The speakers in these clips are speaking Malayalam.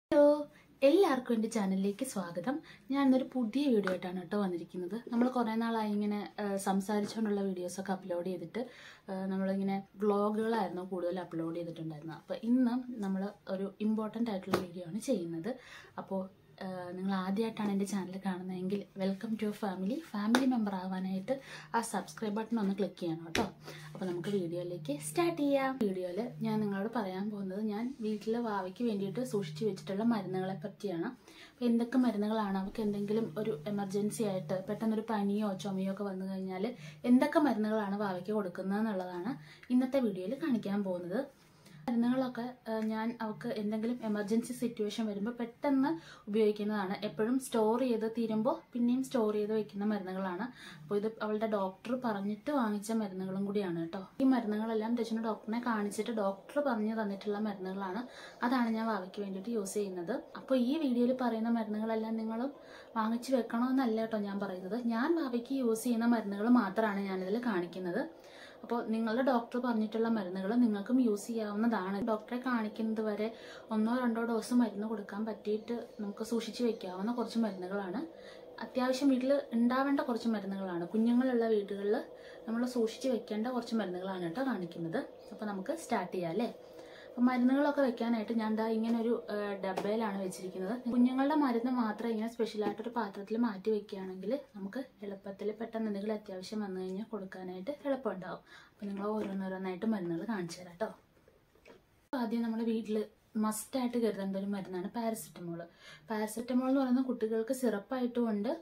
ഹലോ എല്ലാവർക്കും എൻ്റെ ചാനലിലേക്ക് സ്വാഗതം ഞാൻ ഇന്നൊരു പുതിയ വീഡിയോ ആയിട്ടാണ് കേട്ടോ വന്നിരിക്കുന്നത് നമ്മൾ കുറേ നാളായി ഇങ്ങനെ ആ, സംസാരിച്ചുകൊണ്ടുള്ള വീഡിയോസൊക്കെ അപ്ലോഡ് ചെയ്തിട്ട് ആ, നമ്മളിങ്ങനെ വ്ളോഗുകളായിരുന്നു കൂടുതൽ അപ്ലോഡ് ചെയ്തിട്ടുണ്ടായിരുന്നത് അപ്പോൾ ഇന്ന് നമ്മൾ ഒരു ഇമ്പോർട്ടൻ്റ് ആയിട്ടുള്ള വീഡിയോ ആണ് ചെയ്യുന്നത് അപ്പോൾ ആ, നിങ്ങൾ ആദ്യമായിട്ടാണ് എൻ്റെ ചാനൽ കാണുന്നതെങ്കിൽ welcome to family family member ആവാനായിട്ട് ആ സബ്സ്ക്രൈബ് ബട്ടൺ ഒന്ന് ക്ലിക്ക് ചെയ്യണം കേട്ടോ അപ്പോൾ നമുക്ക് വീഡിയോയിലേക്ക് സ്റ്റാർട്ട് ചെയ്യാം വീഡിയോയിൽ ഞാൻ നിങ്ങളോട് പറയാൻ പോകുന്നത് ഞാൻ വീട്ടിൽ വാവയ്ക്ക് വേണ്ടിയിട്ട് സൂക്ഷിച്ചു വെച്ചിട്ടുള്ള മരുന്നുകളെ പറ്റിയാണ് അപ്പോൾ എന്തൊക്കെ മരുന്നുകളാണ് അവർക്ക് എന്തെങ്കിലും ഒരു എമർജൻസി ആയിട്ട് പെട്ടെന്നൊരു പനിയോ ചുമയോ ഒക്കെ വന്നു കഴിഞ്ഞാൽ എന്തൊക്കെ മരുന്നുകളാണ് വാവയ്ക്ക് കൊടുക്കുന്നത് എന്നുള്ളതാണ് ഇന്നത്തെ വീഡിയോയിൽ കാണിക്കാൻ പോകുന്നത് മരുന്നുകളൊക്കെ ആ, ഞാൻ അവർക്ക് എന്തെങ്കിലും എമർജൻസി സിറ്റുവേഷൻ വരുമ്പോൾ പെട്ടെന്ന് ഉപയോഗിക്കുന്നതാണ് എപ്പോഴും സ്റ്റോർ ചെയ്ത് തീരുമ്പോൾ പിന്നെയും സ്റ്റോർ ചെയ്ത് വെക്കുന്ന മരുന്നുകളാണ് അപ്പോൾ ഇത് അവളുടെ ഡോക്ടർ പറഞ്ഞിട്ട് വാങ്ങിച്ച മരുന്നുകളും കൂടിയാണ് കേട്ടോ ഈ മരുന്നുകളെല്ലാം രചന ഡോക്ടറിനെ കാണിച്ചിട്ട് ഡോക്ടർ പറഞ്ഞു തന്നിട്ടുള്ള മരുന്നുകളാണ് അതാണ് ഞാൻ വാവയ്ക്ക് വേണ്ടിയിട്ട് യൂസ് ചെയ്യുന്നത് അപ്പോൾ ഈ വീഡിയോയിൽ പറയുന്ന മരുന്നുകളെല്ലാം നിങ്ങളും വാങ്ങിച്ചു വെക്കണമെന്നല്ല കേട്ടോ ഞാൻ പറയുന്നത് ഞാൻ വാവയ്ക്ക് യൂസ് ചെയ്യുന്ന മരുന്നുകൾ മാത്രമാണ് ഞാനിതിൽ കാണിക്കുന്നത് അപ്പോൾ നിങ്ങളുടെ ഡോക്ടർ പറഞ്ഞിട്ടുള്ള മരുന്നുകൾ നിങ്ങൾക്കും യൂസ് ചെയ്യാവുന്നതാണ് ഡോക്ടറെ കാണിക്കുന്നത് വരെ ഒന്നോ രണ്ടോ ഡോസ് മരുന്ന് കൊടുക്കാൻ പറ്റിയിട്ട് നമുക്ക് സൂക്ഷിച്ച് വെക്കാവുന്ന കുറച്ച് മരുന്നുകളാണ് അത്യാവശ്യം വീട്ടിൽ ഉണ്ടാവേണ്ട കുറച്ച് മരുന്നുകളാണ് കുഞ്ഞുങ്ങളുള്ള വീടുകളിൽ നമ്മൾ സൂക്ഷിച്ച് വെക്കേണ്ട കുറച്ച് മരുന്നുകളാണ് കേട്ടോ കാണിക്കുന്നത് അപ്പോൾ നമുക്ക് സ്റ്റാർട്ട് ചെയ്യാം അല്ലേ അപ്പം മരുന്നുകളൊക്കെ വെക്കാനായിട്ട് ഞാൻ ദാ ഇങ്ങനെ ഒരു ആ, ഡബ്ബയിലാണ് വെച്ചിരിക്കുന്നത് കുഞ്ഞുങ്ങളുടെ മരുന്ന് മാത്രം ഇങ്ങനെ സ്പെഷ്യലായിട്ടൊരു പാത്രത്തിൽ മാറ്റി വെക്കുകയാണെങ്കിൽ നമുക്ക് എളുപ്പത്തിൽ പെട്ടെന്ന് എന്തെങ്കിലും അത്യാവശ്യം വന്നു കഴിഞ്ഞാൽ കൊടുക്കാനായിട്ട് എളുപ്പമുണ്ടാവും അപ്പം നിങ്ങൾ ഓരോന്നോരോന്നായിട്ട് മരുന്നുകൾ കാണിച്ചു തരാം കേട്ടോ ആദ്യം നമ്മുടെ വീട്ടിൽ മസ്റ്റായിട്ട് കരുതേണ്ട ഒരു മരുന്നാണ് പാരസെറ്റമോൾ പാരസെറ്റമോൾ എന്ന് പറയുന്നത് കുട്ടികൾക്ക് സിറപ്പായിട്ടും ഉണ്ട്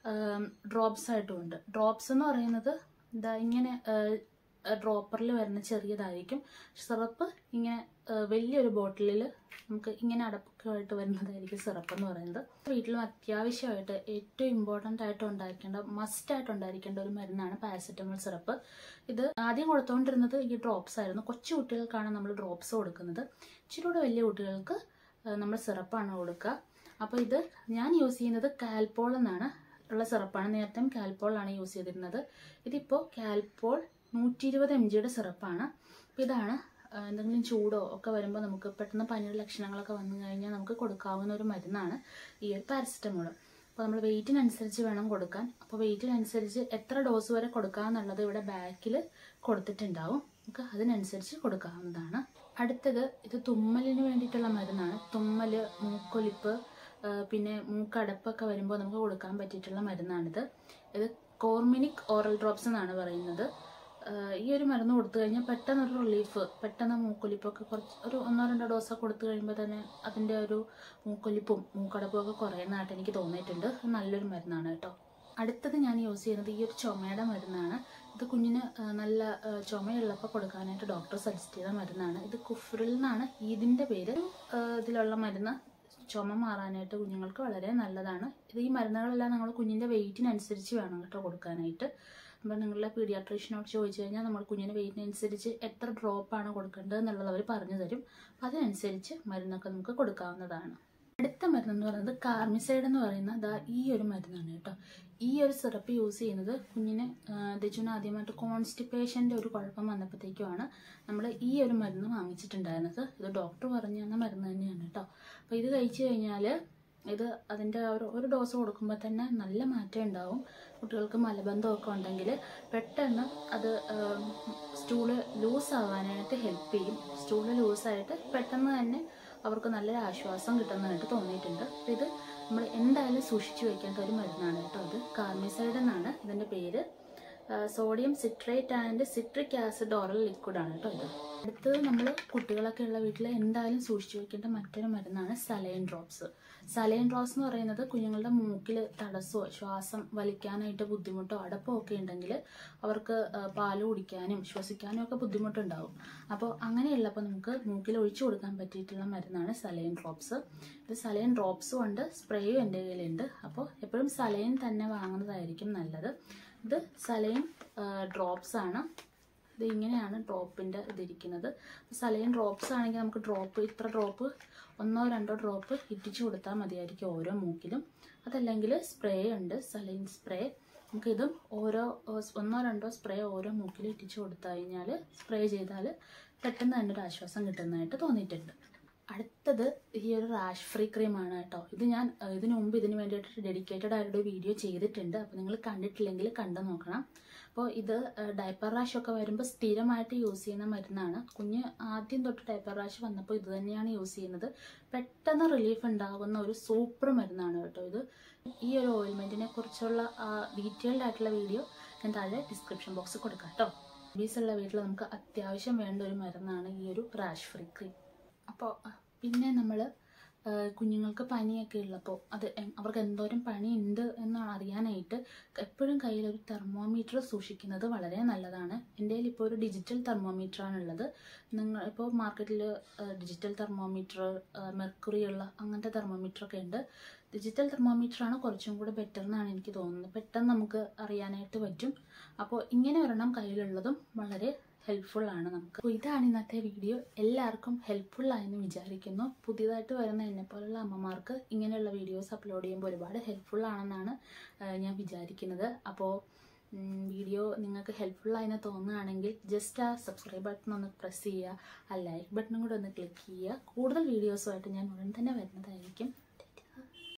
ഡ്രോപ്സ് ആയിട്ടും ഉണ്ട് ഡ്രോപ്സ് എന്ന് പറയുന്നത് ഇതാ ഇങ്ങനെ ഡ്രോപ്പറിൽ വരുന്ന ചെറിയതായിരിക്കും സിറപ്പ് ഇങ്ങനെ ആ, വലിയൊരു ബോട്ടിലിൽ നമുക്ക് ഇങ്ങനെ അടക്കമായിട്ട് വരുന്നതായിരിക്കും സിറപ്പ് എന്ന് പറയുന്നത് വീട്ടിലും അത്യാവശ്യമായിട്ട് ഏറ്റവും ഇമ്പോർട്ടൻ്റ് ആയിട്ട് ഉണ്ടായിരിക്കേണ്ട മസ്റ്റ് ആയിട്ട് ഉണ്ടായിരിക്കേണ്ട ഒരു മരുന്നാണ് പാരസെറ്റമോൾ സിറപ്പ് ഇത് ആദ്യം കൊടുത്തുകൊണ്ടിരുന്നത് ഈ ഡ്രോപ്സ് ആയിരുന്നു കൊച്ചു കുട്ടികൾക്കാണ് നമ്മൾ ഡ്രോപ്സ് കൊടുക്കുന്നത് ഇച്ചിരി കൂടെ വലിയ കുട്ടികൾക്ക് നമ്മൾ സിറപ്പാണ് കൊടുക്കുക അപ്പോൾ ഇത് ഞാൻ യൂസ് ചെയ്യുന്നത് കാൽപോൾ എന്നാണ് ഉള്ള സിറപ്പാണ് നേരത്തെ കാൽപോളാണ് യൂസ് ചെയ്തിരുന്നത് ഇതിപ്പോൾ കാൽപോൾ നൂറ്റി ഇരുപത് എം ജിയുടെ സിറപ്പാണ് അപ്പോൾ ഇതാണ് ആ, എന്തെങ്കിലും ചൂടോ ഒക്കെ വരുമ്പോൾ നമുക്ക് പെട്ടെന്ന് പനിയുടെ ലക്ഷണങ്ങളൊക്കെ വന്നു കഴിഞ്ഞാൽ നമുക്ക് കൊടുക്കാവുന്ന ഒരു മരുന്നാണ് ഈ ഒരു പാരസെറ്റമോൾ അപ്പോൾ നമ്മൾ വെയിറ്റിനനുസരിച്ച് വേണം കൊടുക്കാൻ അപ്പോൾ വെയിറ്റിനനുസരിച്ച് എത്ര ഡോസ് വരെ കൊടുക്കാമെന്നുള്ളത് ഇവിടെ ബാക്കിൽ കൊടുത്തിട്ടുണ്ടാവും നമുക്ക് അതിനനുസരിച്ച് കൊടുക്കാവുന്നതാണ് അടുത്തത് ഇത് തുമ്മലിന് വേണ്ടിയിട്ടുള്ള മരുന്നാണ് തുമ്മൽ മൂക്കൊലിപ്പ് ആ, പിന്നെ മൂക്കടപ്പൊക്കെ വരുമ്പോൾ നമുക്ക് കൊടുക്കാൻ പറ്റിയിട്ടുള്ള മരുന്നാണിത് ഇത് കോർമിനിക് ഓറൽ ഡ്രോപ്സ് എന്നാണ് പറയുന്നത് ആ, ഈ ഒരു മരുന്ന് കൊടുത്തു കഴിഞ്ഞാൽ പെട്ടെന്ന് ഒരു റിലീഫ് പെട്ടെന്ന് മൂക്കൊലിപ്പൊക്കെ കുറച്ച് ഒരു ഒന്നോ രണ്ടോ ഡോസൊക്കെ കൊടുത്തു കഴിയുമ്പോൾ തന്നെ അതിൻ്റെ ഒരു മൂക്കൊലിപ്പും മൂക്കടപ്പും ഒക്കെ കുറയുന്നതായിട്ട് എനിക്ക് തോന്നിയിട്ടുണ്ട് അത് നല്ലൊരു മരുന്നാണ് കേട്ടോ അടുത്തത് ഞാൻ യൂസ് ചെയ്യുന്നത് ഈ ഒരു ചുമയുടെ മരുന്നാണ് ഇത് കുഞ്ഞിന് ആ, നല്ല ആ, ചുമയുള്ളപ്പോൾ കൊടുക്കാനായിട്ട് ഡോക്ടർ സജസ്റ്റ് ചെയ്ത മരുന്നാണ് ഇത് കുഫ്രിൽ നിന്നാണ് ഇതിൻ്റെ പേര് ആ, ഇതിലുള്ള മരുന്ന് ചുമ മാറാനായിട്ട് കുഞ്ഞുങ്ങൾക്ക് വളരെ നല്ലതാണ് ഇത് ഈ മരുന്നുകളെല്ലാം നമ്മൾ കുഞ്ഞിൻ്റെ വെയിറ്റിനനുസരിച്ച് വേണം കേട്ടോ കൊടുക്കാനായിട്ട് അപ്പോൾ നിങ്ങളുടെ പീഡിയാട്രീഷ്യനോട് ചോദിച്ചു കഴിഞ്ഞാൽ നമ്മൾ കുഞ്ഞിൻ്റെ വെയിറ്റിനനുസരിച്ച് എത്ര ഡ്രോപ്പാണ് കൊടുക്കേണ്ടത് എന്നുള്ളത് അവർ പറഞ്ഞു തരും അപ്പം അതിനനുസരിച്ച് മരുന്നൊക്കെ നമുക്ക് കൊടുക്കാവുന്നതാണ് അടുത്ത മരുന്ന് എന്ന് പറയുന്നത് കാർമിസൈഡ് എന്ന് പറയുന്ന ദാ ഈ ഒരു മരുന്നാണ് കേട്ടോ ഈ ഒരു സിറപ്പ് യൂസ് ചെയ്യുന്നത് കുഞ്ഞിന് ദജുന് ആദ്യമായിട്ട് കോൺസ്റ്റിപ്പേഷൻ്റെ ഒരു കുഴപ്പം വന്നപ്പോഴത്തേക്കുമാണ് നമ്മൾ ഈ ഒരു മരുന്ന് വാങ്ങിച്ചിട്ടുണ്ടായിരുന്നത് ഇത് ഡോക്ടർ പറഞ്ഞു തന്ന മരുന്ന് തന്നെയാണ് കേട്ടോ അപ്പോൾ ഇത് കഴിച്ചു കഴിഞ്ഞാൽ ഇത് അതിൻ്റെ ഒരു ഒരു ഡോസ് കൊടുക്കുമ്പോൾ തന്നെ നല്ല മാറ്റം ഉണ്ടാവും കുട്ടികൾക്ക് മലബന്ധമൊക്കെ ഉണ്ടെങ്കിൽ പെട്ടെന്ന് അത് സ്റ്റൂള് ലൂസ് ആവാനായിട്ട് ഹെൽപ്പ് ചെയ്യും സ്റ്റൂള് ലൂസായിട്ട് പെട്ടെന്ന് തന്നെ അവർക്ക് നല്ലൊരു ആശ്വാസം കിട്ടുന്നതായിട്ട് തോന്നിയിട്ടുണ്ട് അപ്പോൾ ഇത് നമ്മൾ എന്തായാലും സൂക്ഷിച്ചു വയ്ക്കേണ്ട ഒരു മരുന്നാണ് കേട്ടോ അത് കാർമിസൈഡ് എന്നാണ് ഇതിൻ്റെ പേര് sodium citrate and citric acid oral liquid ആണ് കേട്ടോ ഇത് അടുത്തത് നമ്മൾ കുട്ടികളൊക്കെ ഉള്ള വീട്ടിൽ എന്തായാലും സൂക്ഷിച്ചു വെക്കേണ്ട മറ്റൊരു മരുന്നാണ് സലൈൻ ഡ്രോപ്സ് സലൈൻ ഡ്രോപ്സ് എന്ന് പറയുന്നത് കുഞ്ഞുങ്ങളുടെ മൂക്കിൽ തടസ്സമോ ശ്വാസം വലിക്കാനായിട്ട് ബുദ്ധിമുട്ടോ അടപ്പോ ഒക്കെ ഉണ്ടെങ്കിൽ അവർക്ക് ആ, പാല് കുടിക്കാനും ശ്വസിക്കാനും ഒക്കെ ബുദ്ധിമുട്ടുണ്ടാവും അപ്പോൾ അങ്ങനെയുള്ളപ്പോൾ നമുക്ക് മൂക്കിൽ ഒഴിച്ചു കൊടുക്കാൻ പറ്റിയിട്ടുള്ള മരുന്നാണ് സലൈൻ ഡ്രോപ്സ് ഇത് സലൈൻ ഡ്രോപ്സും ഉണ്ട് സ്പ്രേയും എൻ്റെ കയ്യിലുണ്ട് അപ്പോൾ എപ്പോഴും സലൈൻ തന്നെ വാങ്ങുന്നതായിരിക്കും നല്ലത് ഇത് സലൈൻ ഡ്രോപ്സ് ആണ് ഇത് ഇങ്ങനെയാണ് ഡ്രോപ്പിൻ്റെ ഇതിരിക്കുന്നത് സലൈൻ ഡ്രോപ്സ് ആണെങ്കിൽ നമുക്ക് ഡ്രോപ്പ് ഇത്ര ഡ്രോപ്പ് ഒന്നോ രണ്ടോ ഡ്രോപ്പ് ഇറ്റിച്ചു കൊടുത്താൽ മതിയായിരിക്കും ഓരോ മൂക്കിലും അതല്ലെങ്കിൽ സ്പ്രേ ഉണ്ട് സലൈൻ സ്പ്രേ നമുക്കിതും ഓരോ ഏഹ്, ഒന്നോ രണ്ടോ സ്പ്രേ ഓരോ മൂക്കിലും ഇറ്റിച്ചു കൊടുത്തു കഴിഞ്ഞാൽ സ്പ്രേ ചെയ്താൽ പെട്ടെന്ന് തന്നെ ഒരു ആശ്വാസം കിട്ടുന്നതായിട്ട് തോന്നിയിട്ടുണ്ട് അടുത്തത് ഈ ഒരു റാഷ് ഫ്രീ ക്രീമാണ് കേട്ടോ ഇത് ഞാൻ ഏഹ്, ഇതിനു മുമ്പ് ഇതിന് വേണ്ടിയിട്ട് ഡെഡിക്കേറ്റഡ് ആയിട്ട് വീഡിയോ ചെയ്തിട്ടുണ്ട് അപ്പോൾ നിങ്ങൾ കണ്ടിട്ടില്ലെങ്കിൽ കണ്ടു നോക്കണം അപ്പോൾ ഇത് ഡയപ്പർ റാഷ് ഒക്കെ വരുമ്പോൾ സ്ഥിരമായിട്ട് യൂസ് ചെയ്യുന്ന മരുന്നാണ് കുഞ്ഞ് ആദ്യം തൊട്ട് ഡയപ്പർ റാഷ് വന്നപ്പോൾ ഇത് തന്നെയാണ് യൂസ് ചെയ്യുന്നത് പെട്ടെന്ന് റിലീഫ് ഉണ്ടാകുന്ന ഒരു സൂപ്പർ മരുന്നാണ് കേട്ടോ ഇത് ഈ ഒരു ഓയിൽമെൻറ്റിനെ കുറിച്ചുള്ള ഡീറ്റെയിൽഡ് ആയിട്ടുള്ള വീഡിയോ ഞാൻ താഴെ ഡിസ്ക്രിപ്ഷൻ ബോക്സിൽ കൊടുക്കാം കേട്ടോ ബേബീസ് ഉള്ള വീട്ടിൽ നമുക്ക് അത്യാവശ്യം വേണ്ട ഒരു മരുന്നാണ് ഈ ഒരു റാഷ് ഫ്രീ ക്രീം അപ്പോൾ പിന്നെ നമ്മൾ കുഞ്ഞുങ്ങൾക്ക് പനിയൊക്കെ ഉള്ളപ്പോൾ അത് എ- അവർക്ക് എന്തോരം പനിയുണ്ട് എന്ന് അറിയാനായിട്ട് എപ്പോഴും കയ്യിൽ ഒരു തെർമോമീറ്റർ സൂക്ഷിക്കുന്നത് വളരെ നല്ലതാണ് എൻ്റെ കയ്യിൽ ഇപ്പോൾ ഒരു ഡിജിറ്റൽ തെർമോമീറ്റർ ആണുള്ളത് നിങ്ങൾ ഇപ്പോൾ മാർക്കറ്റിൽ ഡിജിറ്റൽ തെർമോമീറ്റർ മെർക്കുറി ഉള്ള അങ്ങനത്തെ തെർമോമീറ്റർ ഒക്കെ ഉണ്ട് ഡിജിറ്റൽ തെർമോമീറ്റർ ആണ് കുറച്ചും കൂടെ ബെറ്റർ എന്നാണ് എനിക്ക് തോന്നുന്നത് പെട്ടെന്ന് നമുക്ക് അറിയാനായിട്ട് പറ്റും അപ്പോൾ ഇങ്ങനെ ഒരെണ്ണം കയ്യിലുള്ളതും വളരെ ഹെൽപ്ഫുൾ ആണ് നമുക്ക് അപ്പോൾ ഇതാണ് ഇന്നത്തെ വീഡിയോ എല്ലാവർക്കും ഹെൽപ്ഫുൾ ആയെന്ന് വിചാരിക്കുന്നു പുതിയതായിട്ട് വരുന്ന എന്നെ പോലുള്ള അമ്മമാർക്ക് ഇങ്ങനെയുള്ള വീഡിയോസ് അപ്ലോഡ് ചെയ്യുമ്പോൾ ഒരുപാട് ഹെൽപ്ഫുൾ ആണെന്നാണ് ആ, ഞാൻ വിചാരിക്കുന്നത് അപ്പോൾ വീഡിയോ നിങ്ങൾക്ക് ഹെൽപ്ഫുൾ ആയെന്ന് തോന്നുകയാണെങ്കിൽ ജസ്റ്റ് ആ സബ്സ്ക്രൈബ് ബട്ടൺ ഒന്ന് പ്രസ് ചെയ്യുക ആ ലൈക്ക് ബട്ടണും കൂടെ ഒന്ന് ക്ലിക്ക് ചെയ്യുക കൂടുതൽ വീഡിയോസുമായിട്ട് ഞാൻ ഉടൻ തന്നെ വരുന്നതായിരിക്കും